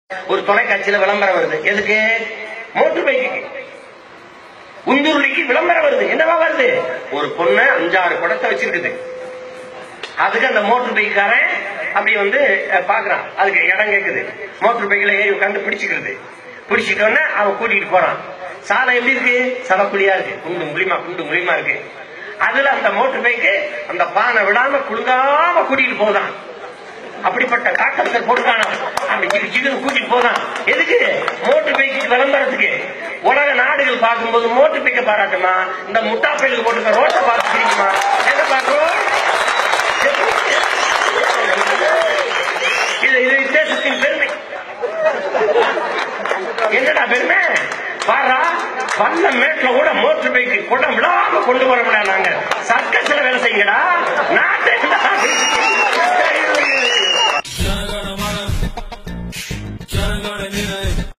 ஒரு தொலைக்காட்சியில விளம்பரம் வருது எதுக்கு மோட்டர் பைக்கு உந்துருளிக்கு விளம்பரம் வருது என்னவா வருது ஒரு பொண்ணு அஞ்சாறு குடத்தை வச்சிருக்குது அதுக்கு அந்த மோட்டர் பைக்காரன் அப்படி வந்து அஹ், பாக்குறான் அதுக்கு இடம் கேக்குது மோட்டர் பைக்ல ஏறி உட்காந்து பிடிச்சுக்கிறது பிடிச்சிட்டோன்னே அவன் கூட்டிட்டு போறான் சாலை எப்படி இருக்கு சவக்குழியா இருக்கு குண்டு முழிமா குண்டு முழிமா இருக்கு அதுல அந்த மோட்டர் பைக்கு அந்த பானை விடாம குலுங்காம கூட்டிட்டு போதான் அப்படிப்பட்ட காட்டத்தை போட்டுக்கான அப்படி ஜிகு ஜிகுன்னு கூட்டிட்டு போதான் எதுக்கு மோட்டர் பைக்கு விளம்பரத்துக்கு உலக நாடுகள் பார்க்கும்போது மோட்டர் பைக்கை பாராட்டுமா இந்த முட்டா பைக்கு போட்டுக்க ரோட்டை பார்த்து பிடிக்குமா எங்க பார்க்கிறோம் இது இது தேசத்தின் பெருமை என்னடா பெருமை பாரா வந்த மேட்ல கூட மோட்டர் பைக்கு குடம் விடாம கொண்டு வர முடியாது நாங்க சர்க்கஸ்ல வேலை செய்யுங்கடா நாட்டை